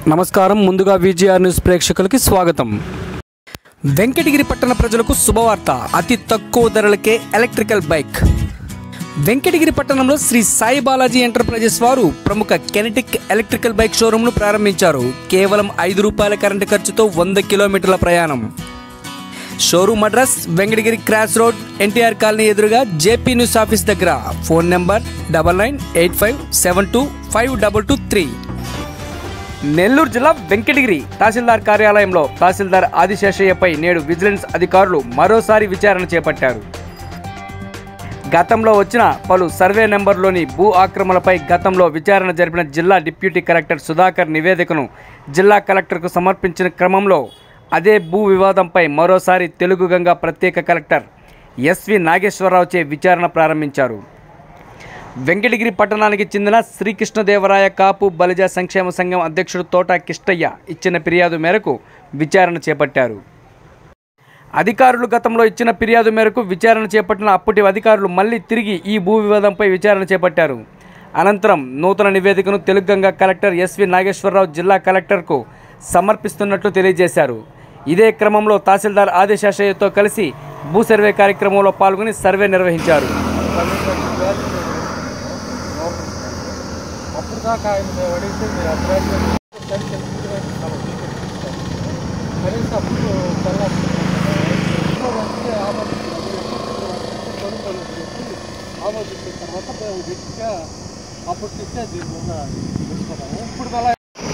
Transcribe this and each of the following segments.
నమస్కారం ముందుగా VGR news ప్రేక్షకులకి స్వాగతం వెంకటగిరి పట్టణ ప్రజలకు శుభవార్త అతి తక్కువ ధరలకే ఎలక్ట్రికల్ బైక్ వెంకటగిరి పట్టణంలో శ్రీ సాయి బాలాజీ ఎంటర్ప్రైజెస్ వారు ప్రముఖ కెనెటిక్ ఎలక్ట్రికల్ బైక్ షోరూంను ప్రారంభించారు కేవలం ఐదు రూపాయల కరెంటు ఖర్చుతో వంద కిలోమీటర్ల ప్రయాణం showroom address Venkatagiri cross road NTR colony ఎదురుగా జేపీ న్యూస్ ఆఫీస్ దగ్గర phone number double nine eight five seven two five double two three Nellore జిల్లా వెంకటగిరి తహసీల్దార్ కార్యాలయంలో తహసీల్దార్ ఆదిశేషయ్యపై నేడు విజిలెన్స్ అధికారులు మరోసారి విచారణ చేపట్టారు గతంలో వచ్చిన పలు సర్వే నెంబర్లోని భూ ఆక్రమణలపై గతంలో విచారణ జరిపిన జిల్లా డిప్యూటీ కలెక్టర్ సుధాకర్ నివేదికను జిల్లా కలెక్టర్కు సమర్పించిన క్రమంలో అదే భూ వివాదంపై మరోసారి తెలుగు గంగా ప్రత్యేక కలెక్టర్ ఎస్వి నాగేశ్వరరావుచే విచారణ ప్రారంభించారు వెంకటగిరి పట్టణానికి చెందిన శ్రీకృష్ణదేవరాయ కాపు బలిజ సంక్షేమ సంఘం అధ్యక్షుడు తోట కిష్టయ్య ఇచ్చిన ఫిర్యాదు మేరకు విచారణ చేపట్టారు అధికారులు గతంలో ఇచ్చిన ఫిర్యాదు మేరకు విచారణ చేపట్టిన అప్పటి అధికారులు మళ్ళీ తిరిగి ఈ భూ వివాదంపై విచారణ చేపట్టారు అనంతరం నూతన నివేదికను తెలుగంగా కలెక్టర్ ఎస్వి నాగేశ్వరరావు జిల్లా కలెక్టర్కు సమర్పిస్తున్నట్లు తెలియజేశారు ఇదే క్రమంలో తహసీల్దార్ ఆదేశాశయ్యతో కలిసి భూ సర్వే కార్యక్రమంలో పాల్గొని సర్వే నిర్వహించారు అప్పుడు దాకా ఆయన మేము అడిగితే మీరు అభిప్రాయం కనీసం అప్పుడు చాలా ఆలోచించిన తర్వాత మేము గట్టిగా అప్పుడు చెప్తే దీని మీద తెలుసుకున్నాము ఇప్పుడు అలా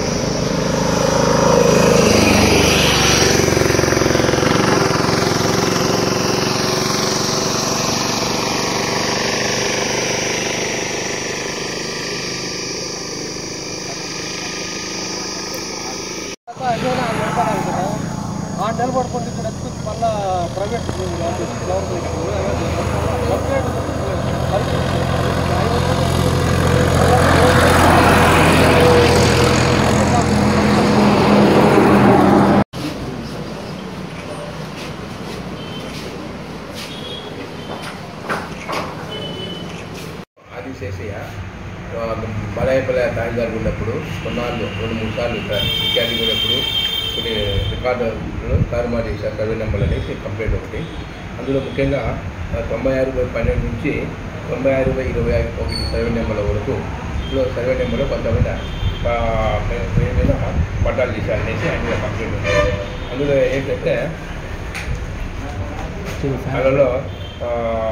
అదేనా నిలబడాలి కదా ఆ నిలబడుకుంటే ఇక్కడ ఎత్తుకొచ్చి మళ్ళా ప్రైవేట్ గవర్నమెంట్ ఆదిశేషయ్య బలాయపల్లి తహసీల్దార్ ఉన్నప్పుడు కొన్నాళ్ళు రెండు మూడు సార్లు ఇక్కడ విద్యార్థి ఉన్నప్పుడు కొన్ని రికార్డులు తారుమారు చేశారు సర్వే నెంబర్లు అనేసి కంప్లైంట్ ఒకటి అందులో ముఖ్యంగా ఆ, తొంభై ఆరు బై పన్నెండు నుంచి తొంభై ఆరు బై ఇరవై ఒకటి సర్వే నెంబర్ల వరకు ఇందులో సర్వే నెంబర్లో కొంతమంది ఆ, పేరు పేరు మీద పట్టాలు చేశారు అనేసి ఆయన మీద కంప్లైంట్ ఉంది అందులో ఏంటంటే వాళ్ళలో ఆ,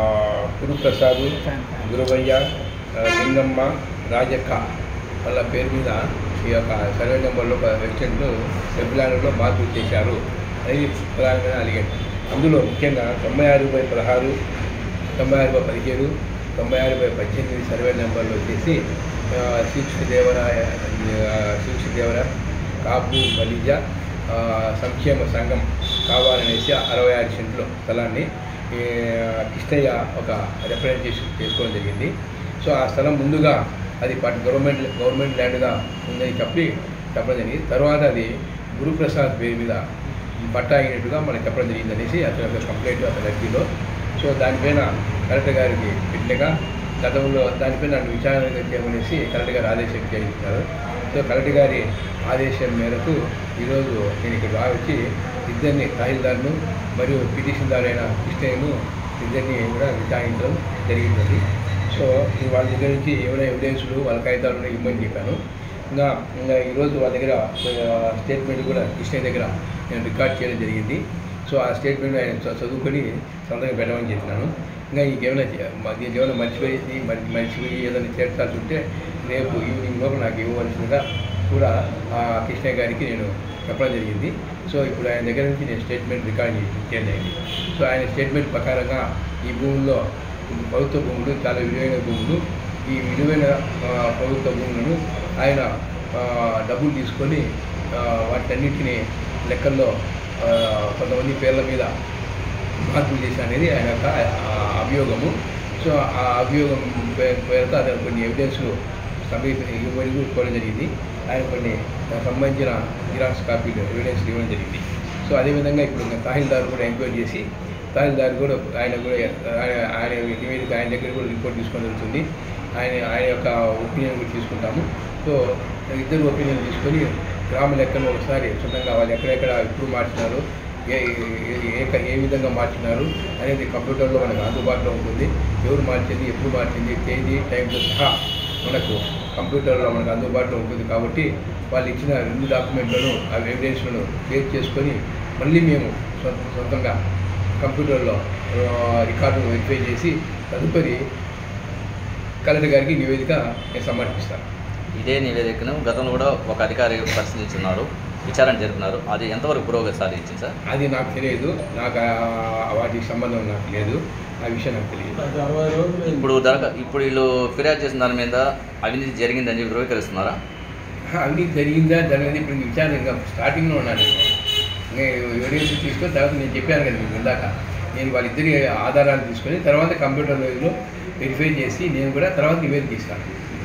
గురుప్రసాద్ గురువయ్య ఆ, లింగమ్మ రాజక్క వాళ్ళ పేరు మీద ఈ యొక్క సర్వే నెంబర్లో వెబ్సైట్లో వెబ్లాండ్లో మార్పులు చేశారు అనేది ప్రధానంగా అడిగాడు అందులో ముఖ్యంగా తొంభై ఆరు బై పదహారు తొంభై ఆరు బై పదిహేడు తొంభై ఆరు బై పద్దెనిమిది సర్వే నెంబర్లు వచ్చేసి ఆ, శ్రీకృష్ణదేవరాయ ఆ, శ్రీకృష్ణదేవరాయ కాపు బలిజ ఆ, సంక్షేమ సంఘం కావాలనేసి అరవై ఆరు సెంట్లు స్థలాన్ని ఈ, కృష్ణయ్య ఒక రిప్రజెంటేషన్ చేసుకోవడం జరిగింది సో ఆ స్థలం ముందుగా అది పట్ గవర్నమెంట్ గవర్నమెంట్ ల్యాండ్గా ఉందని చెప్పి చెప్పడం జరిగింది తర్వాత అది గురుప్రసాద్ పేరు మీద పట్టా అయినట్టుగా మనకి చెప్పడం జరిగింది అనేసి అతని యొక్క కంప్లైంట్ అతని అర్జీలో సో దానిపైన కలెక్టర్ గారికి పెట్టినగా గతంలో దానిపైన నన్ను విచారణ చేయమనేసి కలెక్టర్ గారు ఆదేశం చేయించారు సో కలెక్టర్ గారి ఆదేశం మేరకు ఈరోజు నేను ఇక్కడ రావచ్చి ఇద్దరిని తహసీల్దార్ను మరియు పిటిషన్దార్ అయిన కృష్ణయ్యను ఇద్దరిని కూడా విచారించడం జరిగింది సో ఈ వాళ్ళ దగ్గర నుంచి ఏమైనా ఎవిడెన్స్లు వాళ్ళ కాగితాలు ఇవ్వమని చెప్పాను ఇంకా ఇంకా ఈరోజు వాళ్ళ దగ్గర ఆ, స్టేట్మెంట్ కూడా కృష్ణయ్య దగ్గర నేను రికార్డ్ చేయడం జరిగింది సో ఆ స్టేట్మెంట్ ఆయన చ- చదువుకొని సొంతంగా పెట్టమని చెప్పినాను ఇంకా ఇంకేమైనా చే- మ- దీనికి ఏమైనా మర్చిపోయి మరి మర్చిపోయి ఏదైనా చేర్చాల్సి ఉంటే రేపు ఈవినింగ్ లోపు నాకు ఇవ్వవలసిందిగా కూడా ఆ కృష్ణయ్య గారికి నేను చెప్పడం జరిగింది సో ఇప్పుడు ఆయన దగ్గర నుంచి నేను స్టేట్మెంట్ రికార్డ్ చేసి చేయడం జరిగింది సో ఆయన స్టేట్మెంట్ ప్రకారంగా ఈ భూముల్లో ప్రభుత్వ భూములు చాలా విలువైన భూములు ఈ విలువైన ఆ, ప్రభుత్వ భూములను ఆయన ఆ, డబ్బులు తీసుకొని ఆ, వాటన్నిటిని లెక్కల్లో ఆ, కొంతమంది పేర్ల మీద మార్పులు చేశా అనేది ఆయన యొక్క ఆ, అభియోగము సో ఆ అభియోగం పే- పేరుతో అతను కొన్ని ఎవిడెన్స్లు సమీప ఇవ్వని కోరడం జరిగింది ఆయన కొన్ని దానికి సంబంధించిన జిరాక్స్ కాపీలు ఎవిడెన్స్ ఇవ్వడం జరిగింది సో అదేవిధంగా ఇప్పుడు ఇంకా తహసీల్దార్ కూడా ఎంక్వైరీ చేసి తహసీల్దార్ కూడా ఆయన కూడా ఆయన ఆయన నివేదిక ఆయన దగ్గర కూడా రిపోర్ట్ తీసుకోవడం జరుగుతుంది ఆయన ఆయన యొక్క ఒపీనియన్ కూడా తీసుకుంటాము సో ఇద్దరు ఒపీనియన్ తీసుకొని గ్రామ లెక్కను ఒకసారి సొంతంగా వాళ్ళు ఎక్కడెక్కడ ఎప్పుడు మార్చినారు ఏ ఏ- ఏ ఏ విధంగా మార్చినారు అనేది కంప్యూటర్లో మనకు అందుబాటులో ఉంటుంది ఎవరు మార్చింది ఎప్పుడు మార్చింది తేదీ టైంతో సహా మనకు కంప్యూటర్లో మనకు అందుబాటులో ఉంటుంది కాబట్టి వాళ్ళు ఇచ్చిన రెండు డాక్యుమెంట్లను ఆ ఎవిడెన్స్లను బేస్ చేసుకొని మళ్ళీ మేము సొంత సొంతంగా కంప్యూటర్లో ఆ, రికార్డును వెరిఫై చేసి తదుపరి కలెక్టర్ గారికి నివేదిక నేను సమర్పిస్తాను ఇదే నివేదికను గతంలో కూడా ఒక అధికారి పరిశీలించున్నారు విచారణ జరిపినారు అది ఎంతవరకు పురోగతి సాధించింది సార్ అది నాకు తెలియదు నాకు ఆ- వాటికి సంబంధం నాకు లేదు ఆ విషయం నాకు తెలియదు అది అరవై రోజులు ఇప్పుడు దరఖా ఇప్పుడు వీళ్ళు ఫిర్యాదు చేసిన దాని మీద అవినీతి జరిగిందని చెప్పి ధృవీకరిస్తున్నారా అవినీతి జరిగిందా జరిగింది ఇప్పుడు నేను విచారణ ఇంకా స్టార్టింగ్లో ఉన్నాను నేను ఎవిడెన్స్ తీసుకొని తర్వాత నేను చెప్పాను కదా మీకు ఇందాక నేను వాళ్ళిద్దరి ఆధారాలు తీసుకొని తర్వాత కంప్యూటర్లో వెరిఫై చేసి నేను కూడా తర్వాత నివేదిక ఇస్తాను